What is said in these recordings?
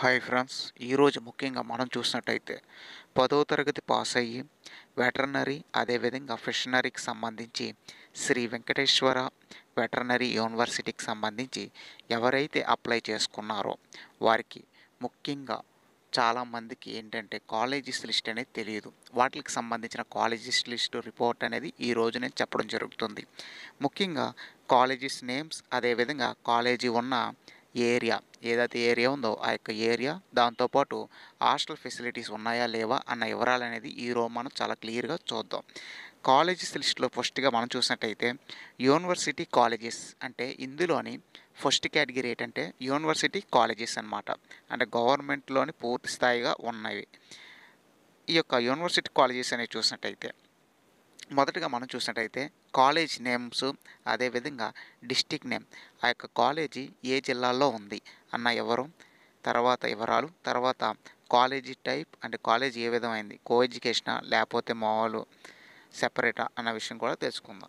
hi friends ఈరోజు ముఖ్యంగా మనం చూసినట్టయితే పదో తరగతి పాస్ అయ్యి వెటర్నరీ అదేవిధంగా ఫిషనరీకి సంబంధించి శ్రీ వెంకటేశ్వర వెటర్నరీ యూనివర్సిటీకి సంబంధించి ఎవరైతే అప్లై చేసుకున్నారో వారికి ముఖ్యంగా చాలామందికి ఏంటంటే కాలేజెస్ లిస్ట్ అనేది తెలియదు వాటికి సంబంధించిన కాలేజెస్ లిస్ట్ రిపోర్ట్ అనేది ఈ రోజు నేను చెప్పడం జరుగుతుంది ముఖ్యంగా కాలేజెస్ నేమ్స్ అదేవిధంగా కాలేజీ ఉన్న ఏరియా ఏదైతే ఏరియా ఉందో ఆ యొక్క ఏరియా దాంతోపాటు హాస్టల్ ఫెసిలిటీస్ ఉన్నాయా లేవా అన్న వివరాలు అనేది ఈరోజు మనం చాలా క్లియర్గా చూద్దాం కాలేజెస్ లిస్ట్లో ఫస్ట్గా మనం చూసినట్టయితే యూనివర్సిటీ కాలేజెస్ అంటే ఇందులోని ఫస్ట్ కేటగిరీ ఏంటంటే యూనివర్సిటీ కాలేజెస్ అన్నమాట అంటే గవర్నమెంట్లోని పూర్తి స్థాయిగా ఉన్నవి ఈ యొక్క యూనివర్సిటీ కాలేజెస్ అనేవి చూసినట్టయితే మొదటగా మనం చూసినట్టయితే కాలేజ్ నేమ్స్ అదేవిధంగా డిస్టిక్ నేమ్ ఆ యొక్క కాలేజీ ఏ జిల్లాలో ఉంది అన్న ఎవరు తర్వాత వివరాలు తర్వాత కాలేజీ టైప్ అంటే కాలేజ్ ఏ విధమైంది కో ఎడ్యుకేషనా లేకపోతే మామూలు సెపరేటా అన్న విషయం కూడా తెలుసుకుందాం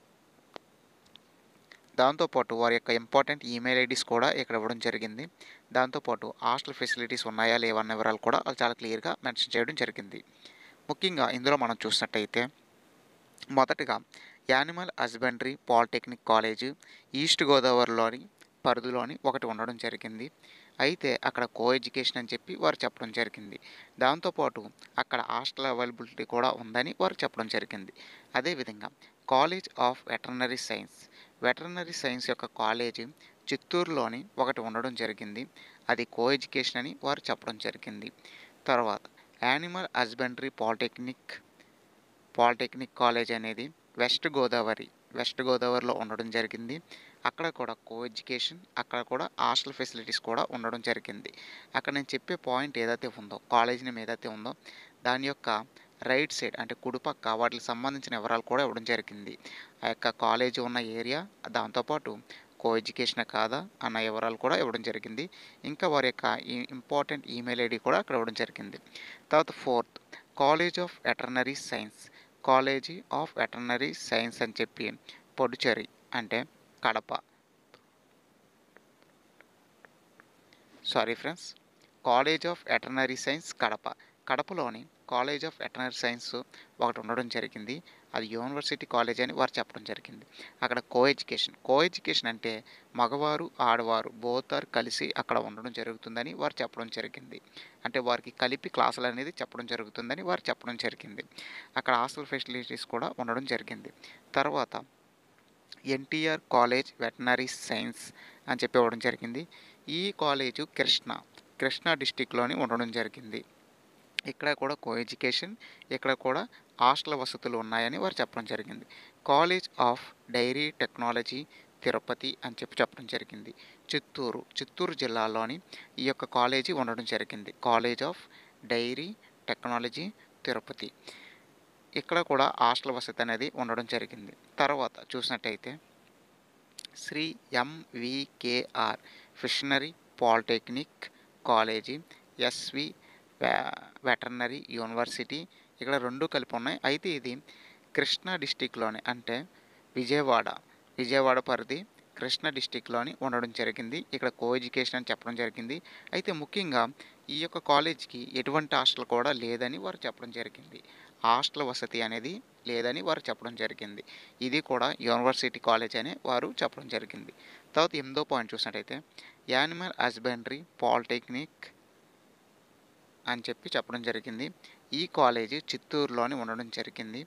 దాంతోపాటు వారి యొక్క ఇంపార్టెంట్ ఈమెయిల్ ఐడీస్ కూడా ఇక్కడ ఇవ్వడం జరిగింది దాంతోపాటు హాస్టల్ ఫెసిలిటీస్ ఉన్నాయా లేవన్న వివరాలు కూడా వాళ్ళు చాలా క్లియర్గా మెన్షన్ చేయడం జరిగింది ముఖ్యంగా ఇందులో మనం చూసినట్టయితే మొదటగా animal husbandry polytechnic college east గోదావరిలోని పరిధిలోని ఒకటి ఉండడం జరిగింది అయితే అక్కడ కో ఎడ్యుకేషన్ అని చెప్పి వారు చెప్పడం జరిగింది దాంతోపాటు అక్కడ హాస్టల్ అవైలబిలిటీ కూడా ఉందని వారు చెప్పడం జరిగింది అదేవిధంగా college of veterinary science veterinary science యొక్క కాలేజీ చిత్తూరులోని ఒకటి ఉండడం జరిగింది అది కో ఎడ్యుకేషన్ అని వారు చెప్పడం జరిగింది తర్వాత animal husbandry polytechnic polytechnic college అనేది వెస్ట్ గోదావరి వెస్ట్ గోదావరిలో ఉండడం జరిగింది అక్కడ కూడా కో ఎడ్యుకేషన్ అక్కడ కూడా హాస్టల్ ఫెసిలిటీస్ కూడా ఉండడం జరిగింది అక్కడ నేను చెప్పే పాయింట్ ఏదైతే ఉందో కాలేజ్ నేమ్ ఏదైతే ఉందో దాని యొక్క రైట్ సైడ్ అంటే కుడిపక్క వాటికి సంబంధించిన వివరాలు కూడా ఇవ్వడం జరిగింది ఆ యొక్క కాలేజ్ ఉన్న ఏరియా దాంతోపాటు కో ఎడ్యుకేషన్ కాదా అన్న వివరాలు కూడా ఇవ్వడం జరిగింది ఇంకా వారి యొక్క ఇంపార్టెంట్ ఈమెయిల్ ఐడి కూడా అక్కడ ఇవ్వడం జరిగింది తర్వాత fourth college of veterinary science college of veterinary science అని చెప్పి పొడిచేరి అంటే Kadapa sorry friends college of veterinary science Kadapa కడపలోని కాలేజ్ ఆఫ్ వెటర్నరీ సైన్స్ ఒకటి ఉండడం జరిగింది అది యూనివర్సిటీ కాలేజ్ అని వారు చెప్పడం జరిగింది అక్కడ కో ఎడ్యుకేషన్ కో ఎడ్యుకేషన్ అంటే మగవారు ఆడవారు బోత్ ఆర్ కలిసి అక్కడ ఉండడం జరుగుతుందని వారు చెప్పడం జరిగింది అంటే వారికి కలిపి క్లాసులు అనేది చెప్పడం జరుగుతుందని వారు చెప్పడం జరిగింది అక్కడ హాస్టల్ ఫెసిలిటీస్ కూడా ఉండడం జరిగింది తర్వాత ఎన్టీఆర్ కాలేజ్ వెటనరీ సైన్స్ అని చెప్పి ఇవ్వడం జరిగింది ఈ కాలేజు కృష్ణ కృష్ణా డిస్టిక్లోని ఉండడం జరిగింది ఇక్కడ కూడా కో ఎడ్యుకేషన్ ఇక్కడ కూడా హాస్టల్ వసతులు ఉన్నాయని వారు చెప్పడం జరిగింది college of dairy technology Tirupati అని చెప్పి చెప్పడం జరిగింది చిత్తూరు చిత్తూరు జిల్లాలోని ఈ యొక్క కాలేజీ ఉండడం జరిగింది college of dairy technology Tirupati ఇక్కడ కూడా హాస్టల్ వసతి అనేది ఉండడం జరిగింది తర్వాత చూసినట్టయితే Shri MVKR fishery polytechnic college SV veterinary university ఇక్కడ రెండు కలిపి ఉన్నాయి అయితే ఇది కృష్ణా డిస్టిక్లోని అంటే విజయవాడ విజయవాడ పరిధి కృష్ణా డిస్టిక్లోని ఉండడం జరిగింది ఇక్కడ కో ఎడ్యుకేషన్ అని చెప్పడం జరిగింది అయితే ముఖ్యంగా ఈ యొక్క కాలేజ్కి ఎటువంటి హాస్టల్ కూడా లేదని వారు చెప్పడం జరిగింది హాస్టల్ వసతి అనేది లేదని వారు చెప్పడం జరిగింది ఇది కూడా యూనివర్సిటీ కాలేజ్ అని వారు చెప్పడం జరిగింది తర్వాత ఎనిమిదో పాయింట్ చూసినట్టయితే యానిమల్ హస్బెండరీ పాలిటెక్నిక్ అని చెప్పి చెప్పడం జరిగింది ఈ కాలేజీ చిత్తూరులోని ఉండడం జరిగింది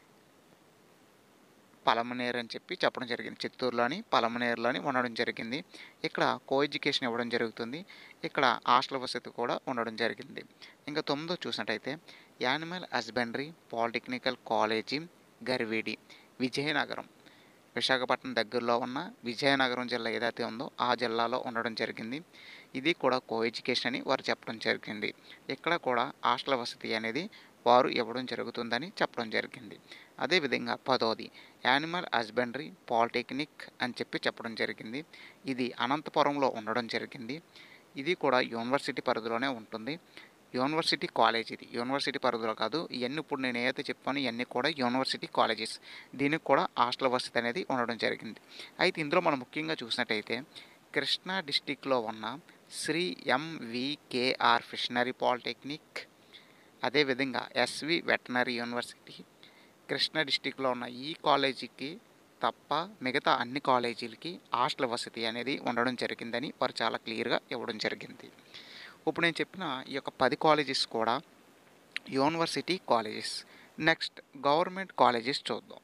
పలమనేరు అని చెప్పి చెప్పడం జరిగింది చిత్తూరులోని పలమనేరులోని ఉండడం జరిగింది ఇక్కడ కో ఎడ్యుకేషన్ ఇవ్వడం జరుగుతుంది ఇక్కడ హాస్టల్ వసతి కూడా ఉండడం జరిగింది ఇంకా తొమ్మిదో చూసినట్టయితే animal husbandry polytechnical college Garividi Vizianagaram Visakhapatnam దగ్గరలో ఉన్న విజయనగరం జిల్లా ఏదైతే ఉందో ఆ జిల్లాలో ఉండడం జరిగింది ఇది కూడా కో ఎడ్యుకేషన్ అని వారు చెప్పడం జరిగింది ఇక్కడ కూడా హాస్టల్ వసతి అనేది వారు ఇవ్వడం జరుగుతుందని చెప్పడం జరిగింది అదేవిధంగా పదోది యానిమల్ హస్బెండరీ పాలిటెక్నిక్ అని చెప్పి చెప్పడం జరిగింది ఇది అనంతపురంలో ఉండడం జరిగింది ఇది కూడా యూనివర్సిటీ పరిధిలోనే ఉంటుంది యూనివర్సిటీ కాలేజ్ ఇది యూనివర్సిటీ పరిధిలో కాదు ఇవన్నీ ఇప్పుడు నేను ఏదైతే చెప్పానో ఇవన్నీ కూడా యూనివర్సిటీ కాలేజెస్ దీనికి కూడా హాస్టల్ వసతి అనేది ఉండడం జరిగింది అయితే ఇందులో మనం ముఖ్యంగా చూసినట్టయితే కృష్ణా డిస్టిక్లో ఉన్న శ్రీ ఎంవికేఆర్ ఫిషనరీ పాలిటెక్నిక్ అదేవిధంగా ఎస్వి వెటనరీ యూనివర్సిటీ కృష్ణా డిస్టిక్లో ఉన్న ఈ కాలేజీకి తప్ప మిగతా అన్ని కాలేజీలకి హాస్టల్ వసతి అనేది ఉండడం జరిగిందని వారు చాలా క్లియర్గా ఇవ్వడం జరిగింది ఇప్పుడు నేను చెప్పిన ఈ యొక్క పది కాలేజెస్ కూడా university colleges next government colleges చూద్దాం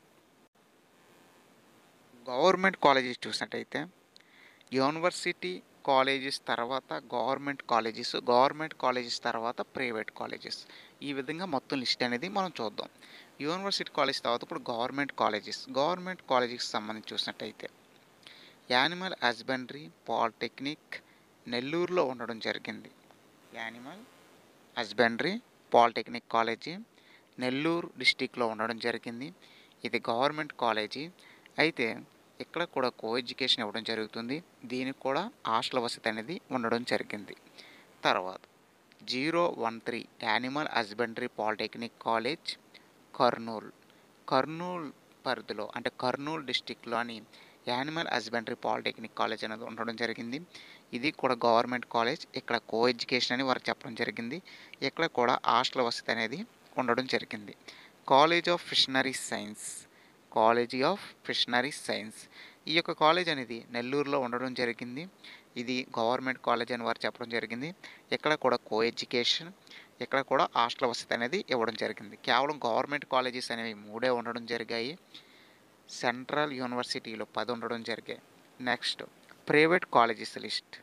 గవర్నమెంట్ కాలేజెస్ చూసినట్టయితే యూనివర్సిటీ కాలేజెస్ తర్వాత గవర్నమెంట్ కాలేజెస్ గవర్నమెంట్ కాలేజెస్ తర్వాత ప్రైవేట్ కాలేజెస్ ఈ విధంగా మొత్తం లిస్ట్ అనేది మనం చూద్దాం యూనివర్సిటీ కాలేజ్ తర్వాత ఇప్పుడు గవర్నమెంట్ కాలేజెస్ గవర్నమెంట్ కాలేజెస్కి సంబంధించి చూసినట్టయితే యానిమల్ హస్బెండరీ పాలిటెక్నిక్ నెల్లూరులో ఉండడం జరిగింది animal husbandry polytechnic college Nellore డిస్టిక్లో ఉండడం జరిగింది ఇది గవర్నమెంట్ కాలేజీ అయితే ఇక్కడ కూడా కో ఎడ్యుకేషన్ ఇవ్వడం జరుగుతుంది దీనికి కూడా హాస్టల్ వసతి అనేది ఉండడం జరిగింది తర్వాత zero one three animal husbandry polytechnic college Kurnool Kurnool పరిధిలో అంటే కర్నూలు డిస్టిక్లోని యానిమల్ హస్బెండరీ పాలిటెక్నిక్ కాలేజ్ అనేది ఉండడం జరిగింది ఇది కూడా గవర్నమెంట్ కాలేజ్ ఇక్కడ కో ఎడ్యుకేషన్ అని వారు చెప్పడం జరిగింది ఇక్కడ కూడా హాస్టల్ వసతి అనేది ఉండడం జరిగింది college of fishery science college of fishery science ఈ యొక్క కాలేజ్ అనేది నెల్లూరులో ఉండడం జరిగింది ఇది గవర్నమెంట్ కాలేజ్ అని వారు చెప్పడం జరిగింది ఇక్కడ కూడా కో ఎడ్యుకేషన్ ఇక్కడ కూడా హాస్టల్ వసతి అనేది ఇవ్వడం జరిగింది కేవలం గవర్నమెంట్ కాలేజెస్ అనేవి మూడే ఉండడం జరిగాయి సెంట్రల్ యూనివర్సిటీలో పది ఉండడం జరిగాయి next private colleges list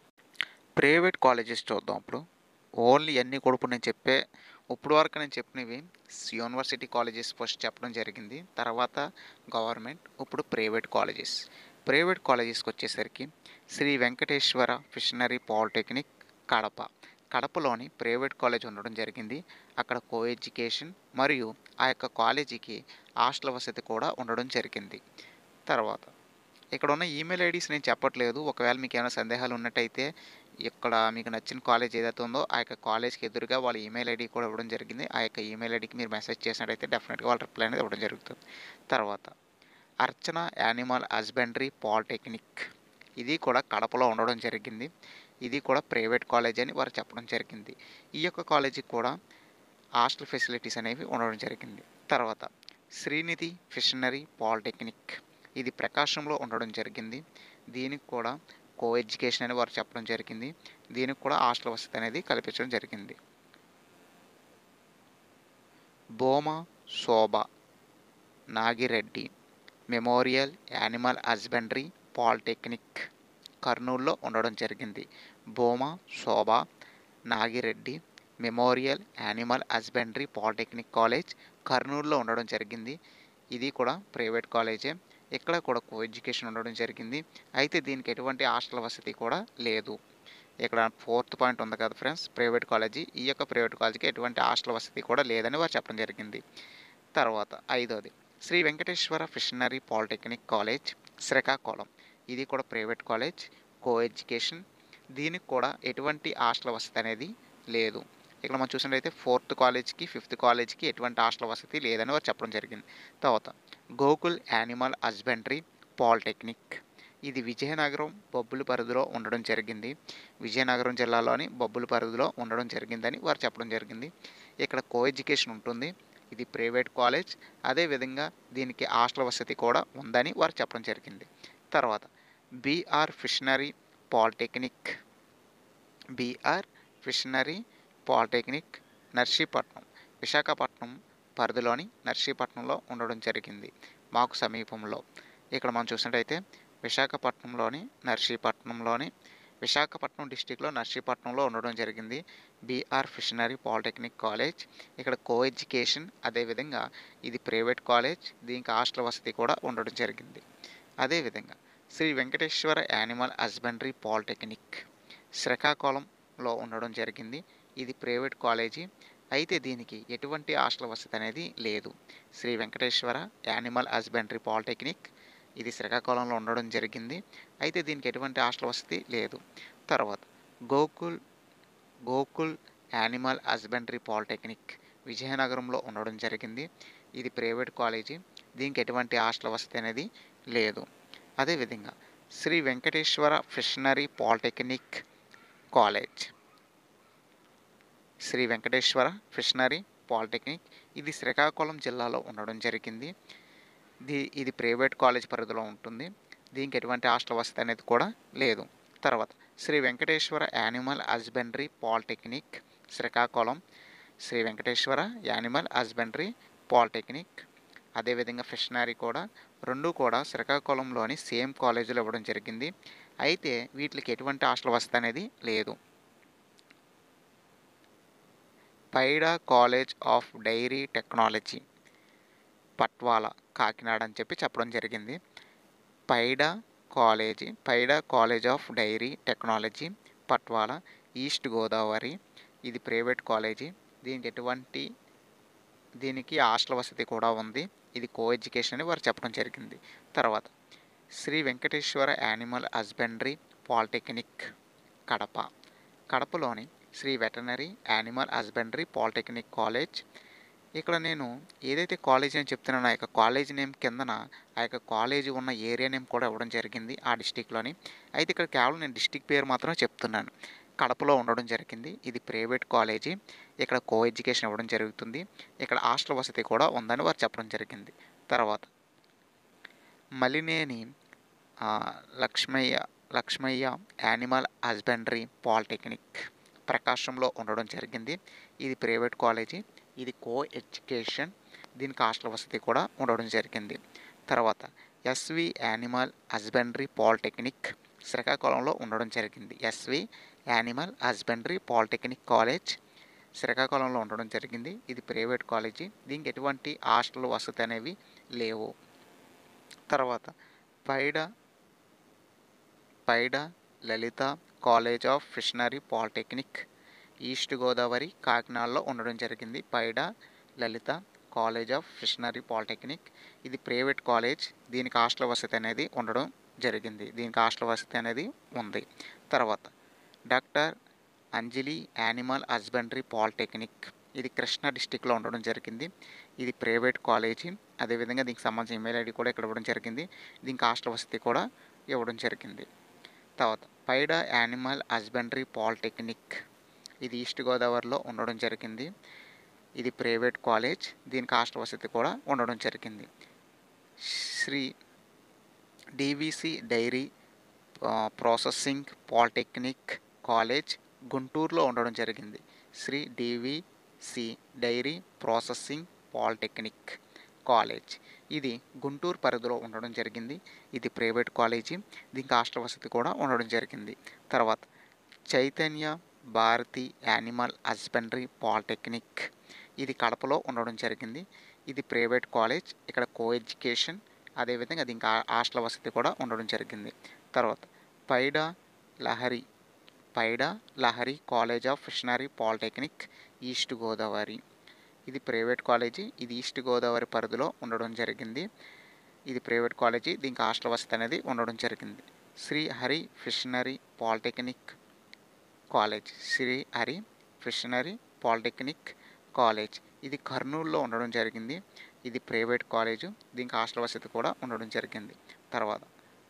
private colleges చూద్దాం ఇప్పుడు ఓన్లీ అన్నీ కూడా ఇప్పుడు నేను చెప్పే ఇప్పుడు వరకు నేను చెప్పినవి యూనివర్సిటీ కాలేజెస్ ఫస్ట్ చెప్పడం జరిగింది తర్వాత గవర్నమెంట్ ఇప్పుడు ప్రైవేట్ కాలేజెస్ ప్రైవేట్ కాలేజెస్కి వచ్చేసరికి శ్రీ వెంకటేశ్వర ఫిషనరీ పాలిటెక్నిక్ కడప కడపలోని ప్రైవేట్ కాలేజ్ ఉండడం జరిగింది అక్కడ కో ఎడ్యుకేషన్ మరియు ఆ యొక్క కాలేజీకి హాస్టల్ వసతి కూడా ఉండడం జరిగింది తర్వాత ఇక్కడ ఉన్న ఈమెయిల్ ఐడీస్ నేను చెప్పట్లేదు ఒకవేళ మీకు ఏమైనా సందేహాలు ఉన్నట్టయితే ఇక్కడ మీకు నచ్చిన కాలేజ్ ఏదైతే ఉందో ఆ యొక్క కాలేజ్కి ఎదురుగా వాళ్ళ ఈమెయిల్ ఐడి కూడా ఇవ్వడం జరిగింది ఆ యొక్క ఈమెయిల్ ఐడికి మీరు మెసేజ్ చేసినట్టయితే డెఫినెట్గా వాళ్ళ రిప్లై అనేది ఇవ్వడం జరుగుతుంది తర్వాత అర్చన యానిమల్ హస్బెండరీ పాలిటెక్నిక్ ఇది కూడా కడపలో ఉండడం జరిగింది ఇది కూడా ప్రైవేట్ కాలేజ్ అని వారు చెప్పడం జరిగింది ఈ యొక్క కాలేజీకి కూడా హాస్టల్ ఫెసిలిటీస్ అనేవి ఉండడం జరిగింది తర్వాత శ్రీనిధి ఫిషనరీ పాలిటెక్నిక్ ఇది ప్రకాశంలో ఉండడం జరిగింది దీనికి కూడా కో ఎడ్యుకేషన్ అని వారు చెప్పడం జరిగింది దీనికి కూడా హాస్టల్ వసతి అనేది కల్పించడం జరిగింది Bhuma Shobha Nagireddy memorial animal husbandry polytechnic కర్నూలులో ఉండడం జరిగింది Bhuma Shobha Nagireddy memorial animal husbandry polytechnic college కర్నూలులో ఉండడం జరిగింది ఇది కూడా ప్రైవేట్ కాలేజే ఇక్కడ కూడా కో ఎడ్యుకేషన్ ఉండడం జరిగింది అయితే దీనికి ఎటువంటి హాస్టల్ వసతి కూడా లేదు ఇక్కడ ఫోర్త్ పాయింట్ ఉంది కదా ఫ్రెండ్స్ ప్రైవేట్ కాలేజీ ఈ యొక్క ప్రైవేట్ కాలేజీకి ఎటువంటి హాస్టల్ వసతి కూడా లేదని వారు చెప్పడం జరిగింది తర్వాత ఐదోది Shri Venkateswara fishery polytechnic college Srikakulam ఇది కూడా ప్రైవేట్ కాలేజ్ కో ఎడ్యుకేషన్ దీనికి కూడా ఎటువంటి హాస్టల్ వసతి అనేది లేదు ఇక్కడ మనం చూసినట్లయితే ఫోర్త్ కాలేజ్కి ఫిఫ్త్ కాలేజ్కి ఎటువంటి హాస్టల్ వసతి లేదని వారు చెప్పడం జరిగింది తర్వాత గోకుల్ యానిమల్ హస్బెండరీ పాలిటెక్నిక్ ఇది విజయనగరం బొబ్బుల పరిధిలో ఉండడం జరిగింది విజయనగరం జిల్లాలోని బొబ్బుల పరిధిలో ఉండడం జరిగిందని వారు చెప్పడం జరిగింది ఇక్కడ కో ఎడ్యుకేషన్ ఉంటుంది ఇది ప్రైవేట్ కాలేజ్ అదేవిధంగా దీనికి హాస్టల్ వసతి కూడా ఉందని వారు చెప్పడం జరిగింది తర్వాత BR fishery polytechnic BR fishery polytechnic Narsipatnam Visakhapatnam పరిధిలోని నర్సీపట్నంలో ఉండడం జరిగింది మాకు సమీపంలో ఇక్కడ మనం చూసినట్టయితే విశాఖపట్నంలోని నర్సీపట్నంలోని విశాఖపట్నం డిస్టిక్లో నర్సీపట్నంలో ఉండడం జరిగింది బీఆర్ ఫిషనరీ పాలిటెక్నిక్ కాలేజ్ ఇక్కడ కో ఎడ్యుకేషన్ అదేవిధంగా ఇది ప్రైవేట్ కాలేజ్ దీనికి హాస్టల్ వసతి కూడా ఉండడం జరిగింది అదేవిధంగా Shri Venkateswara animal husbandry polytechnic శ్రీకాకుళంలో ఉండడం జరిగింది ఇది ప్రైవేట్ కాలేజీ అయితే దీనికి ఎటువంటి హాస్టల్ వసతి అనేది లేదు Shri Venkateswara animal husbandry polytechnic ఇది శ్రీకాకుళంలో ఉండడం జరిగింది అయితే దీనికి ఎటువంటి హాస్టల్ వసతి లేదు తర్వాత Gokul Gokul animal husbandry polytechnic విజయనగరంలో ఉండడం జరిగింది ఇది ప్రైవేట్ కాలేజీ దీనికి ఎటువంటి హాస్టల్ వసతి అనేది లేదు అదేవిధంగా Shri Venkateswara fishery polytechnic college Shri Venkateswara fishery polytechnic ఇది శ్రీకాకుళం జిల్లాలో ఉండడం జరిగింది ఇది ఇది ప్రైవేట్ కాలేజ్ పరిధిలో ఉంటుంది దీనికి ఎటువంటి హాస్టల్ వసతి అనేది కూడా లేదు తర్వాత Shri Venkateswara animal husbandry polytechnic Srikakulam Shri Venkateswara animal husbandry polytechnic అదేవిధంగా ఫిషనరీ కూడా రెండు కూడా శ్రీకాకుళంలోని సేమ్ కాలేజీలో ఇవ్వడం జరిగింది అయితే వీటికి ఎటువంటి హాస్టల్ వసతి అనేది లేదు Paida college of dairy technology Patwala Kakinada అని చెప్పి చెప్పడం జరిగింది Paida college Paida college of dairy technology Patwala east Godavari ఇది ప్రైవేట్ కాలేజీ దీనికి ఎటువంటి దీనికి హాస్టల్ వసతి కూడా ఉంది ఇది కో ఎడ్యుకేషన్ అని వారు చెప్పడం జరిగింది తర్వాత Shri Venkateswara animal husbandry polytechnic Kadapa కడపలోని Shri veterinary animal husbandry polytechnic college ఇక్కడ నేను ఏదైతే కాలేజ్ అని చెప్తున్నానో ఆ యొక్క కాలేజ్ నేమ్ కిందన ఆ యొక్క కాలేజీ ఉన్న ఏరియా నేమ్ కూడా ఇవ్వడం జరిగింది ఆ డిస్టిక్లోని అయితే ఇక్కడ కేవలం నేను డిస్టిక్ పేరు మాత్రమే చెప్తున్నాను కడపలో ఉండడం జరిగింది ఇది ప్రైవేట్ కాలేజీ ఇక్కడ కో ఎడ్యుకేషన్ ఇవ్వడం జరుగుతుంది ఇక్కడ హాస్టల్ వసతి కూడా ఉందని వారు చెప్పడం జరిగింది తర్వాత మలినేని ఆ, Lakshmaiah Lakshmaiah animal husbandry polytechnic ప్రకాశంలో ఉండడం జరిగింది ఇది ప్రైవేట్ కాలేజీ ఇది కో ఎడ్యుకేషన్ దీనికి హాస్టల్ వసతి కూడా ఉండడం జరిగింది తర్వాత ఎస్వి యానిమల్ హస్బెండరీ పాలిటెక్నిక్ శ్రీకాకుళంలో ఉండడం జరిగింది SV animal husbandry polytechnic college శ్రీకాకుళంలో ఉండడం జరిగింది ఇది ప్రైవేట్ కాలేజీ దీనికి ఎటువంటి హాస్టల్ వసతి అనేవి లేవు తర్వాత Paida Paida Lalitha college of fishery polytechnic east Godavari కాకినాడలో ఉండడం జరిగింది Paida Lalitha college of fishery polytechnic ఇది ప్రైవేట్ కాలేజ్ దీనికి హాస్టల్ వసతి అనేది ఉండడం జరిగింది దీనికి హాస్టల్ వసతి అనేది ఉంది తర్వాత doctor Anjali animal husbandry polytechnic ఇది కృష్ణా డిస్టిక్లో ఉండడం జరిగింది ఇది ప్రైవేట్ కాలేజీ అదేవిధంగా దీనికి సంబంధించిన ఇమెయిల్ ఐడి కూడా ఇక్కడ ఇవ్వడం జరిగింది దీనికి హాస్టల్ వసతి కూడా ఇవ్వడం జరిగింది తర్వాత పైడా యానిమల్ హస్బెండరీ పాలిటెక్నిక్ ఇది ఈస్ట్ గోదావరిలో ఉండడం జరిగింది ఇది ప్రైవేట్ కాలేజ్ దీనికి హాస్టల్ వసతి కూడా ఉండడం జరిగింది Shri DVC dairy uh, processing polytechnic college గుంటూరులో ఉండడం జరిగింది Shri DVC dairy processing polytechnic college ఇది గుంటూరు పరిధిలో ఉండడం జరిగింది ఇది ప్రైవేట్ కాలేజీ దీనికి హాస్టల్ వసతి కూడా ఉండడం జరిగింది తర్వాత Chaitanya Bharathi animal husbandry polytechnic ఇది కడపలో ఉండడం జరిగింది ఇది ప్రైవేట్ కాలేజ్ ఇక్కడ కో ఎడ్యుకేషన్ అదేవిధంగా దీనికి హా- హాస్టల్ వసతి కూడా ఉండడం జరిగింది తర్వాత Paida Lahari Paida Lahari college of fishery polytechnic east Godavari ఇది ప్రైవేట్ కాలేజీ ఇది ఈస్ట్ గోదావరి పరిధిలో ఉండడం జరిగింది ఇది ప్రైవేట్ కాలేజీ దీనికి హాస్టల్ వసతి అనేది ఉండడం జరిగింది Shri Hari fishery polytechnic college Shri Hari fishery polytechnic college ఇది కర్నూలులో ఉండడం జరిగింది ఇది ప్రైవేట్ కాలేజు దీనికి హాస్టల్ వసతి కూడా ఉండడం జరిగింది తర్వాత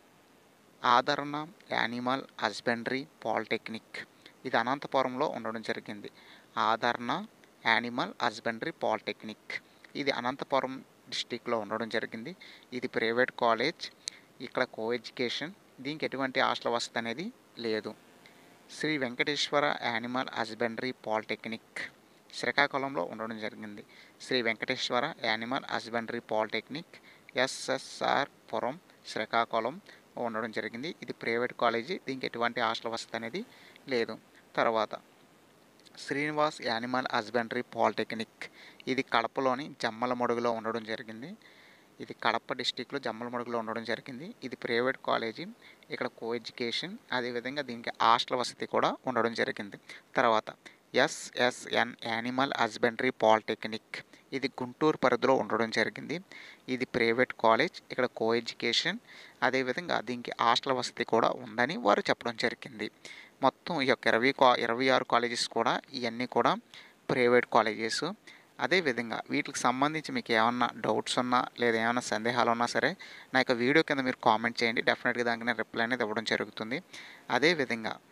ఆదరణ యానిమల్ హస్బెండరీ పాలిటెక్నిక్ ఇది అనంతపురంలో ఉండడం జరిగింది ఆదరణ యానిమల్ హస్బెండరీ పాలిటెక్నిక్ ఇది అనంతపురం డిస్టిక్లో ఉండడం జరిగింది ఇది ప్రైవేట్ కాలేజ్ ఇక్కడ కో ఎడ్యుకేషన్ దీనికి ఎటువంటి హాస్టల్ వసతి అనేది లేదు Shri Venkateswara animal husbandry polytechnic శ్రీకాకుళంలో ఉండడం జరిగింది Shri Venkateswara animal husbandry polytechnic SSR Puram Srikakulam ఉండడం జరిగింది ఇది ప్రైవేట్ కాలేజీ దీనికి ఎటువంటి హాస్టల్ వసతి అనేది లేదు తర్వాత శ్రీనివాస్ యానిమల్ హస్బెండరీ పాలిటెక్నిక్ ఇది కడపలోని జమ్మలమడుగులో ఉండడం జరిగింది ఇది కడప డిస్టిక్లో జమ్మలమడుగులో ఉండడం జరిగింది ఇది ప్రైవేట్ కాలేజీ ఇక్కడ కో ఎడ్యుకేషన్ అదేవిధంగా దీనికి హాస్టల్ వసతి కూడా ఉండడం జరిగింది తర్వాత ఎస్ఎస్ఎన్ యానిమల్ హస్బెండరీ పాలిటెక్నిక్ ఇది గుంటూరు పరిధిలో ఉండడం జరిగింది ఇది ప్రైవేట్ కాలేజ్ ఇక్కడ కో ఎడ్యుకేషన్ అదేవిధంగా దీనికి హాస్టల్ వసతి కూడా ఉందని వారు చెప్పడం జరిగింది మొత్తం ఈ యొక్క ఇరవై కా ఇరవై ఆరు కాలేజెస్ కూడా ఇవన్నీ కూడా ప్రైవేట్ కాలేజెస్ అదేవిధంగా వీటికి సంబంధించి మీకు ఏమన్నా డౌట్స్ ఉన్నా లేదా ఏమైనా సందేహాలు ఉన్నా సరే నా యొక్క వీడియో కింద మీరు కామెంట్ చేయండి డెఫినెట్గా దానికి నేను రిప్లై అనేది ఇవ్వడం జరుగుతుంది అదేవిధంగా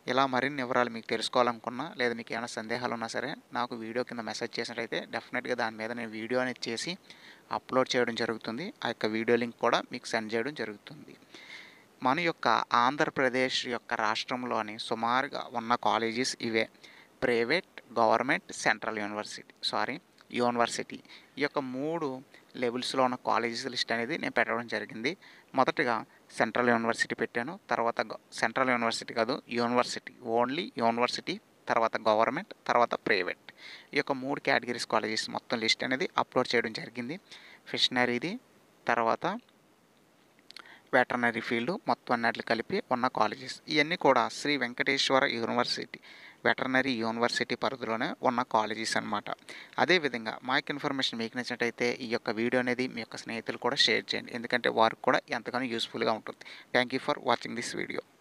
ఇలా మరిన్ని వివరాలు మీకు తెలుసుకోవాలనుకున్నా లేదా మీకు ఏమైనా సందేహాలు ఉన్నా సరే నాకు వీడియో కింద మెసేజ్ చేసినట్టయితే డెఫినెట్గా దాని మీద నేను వీడియో అనేది చేసి అప్లోడ్ చేయడం జరుగుతుంది ఆ యొక్క వీడియో లింక్ కూడా మీకు సెండ్ చేయడం జరుగుతుంది మన యొక్క ఆంధ్రప్రదేశ్ యొక్క రాష్ట్రంలోని సుమారుగా ఉన్న కాలేజెస్ ఇవే private government central university sorry university ఈ యొక్క మూడు లెవెల్స్లో ఉన్న కాలేజెస్ లిస్ట్ అనేది నేను పెట్టడం జరిగింది మొదటగా సెంట్రల్ యూనివర్సిటీ పెట్టాను తర్వాత గ- సెంట్రల్ యూనివర్సిటీ కాదు యూనివర్సిటీ ఓన్లీ యూనివర్సిటీ తర్వాత గవర్నమెంట్ తర్వాత ప్రైవేట్ ఈ యొక్క మూడు కేటగిరీస్ కాలేజెస్ మొత్తం లిస్ట్ అనేది అప్లోడ్ చేయడం జరిగింది ఫిషనరీది తర్వాత వెటర్నరీ ఫీల్డ్ మొత్తం అన్నిట్లు కలిపి ఉన్న కాలేజెస్ ఇవన్నీ కూడా Shri Venkateswara university veterinary university పరిధిలోనే ఉన్న కాలేజెస్ అనమాట అదేవిధంగా మా యొక్క ఇన్ఫర్మేషన్ మీకు నచ్చినట్టయితే ఈ యొక్క వీడియో అనేది మీ యొక్క స్నేహితులు కూడా షేర్ చేయండి ఎందుకంటే వారికి కూడా ఎంతగానో యూస్ఫుల్గా ఉంటుంది thank you for watching this video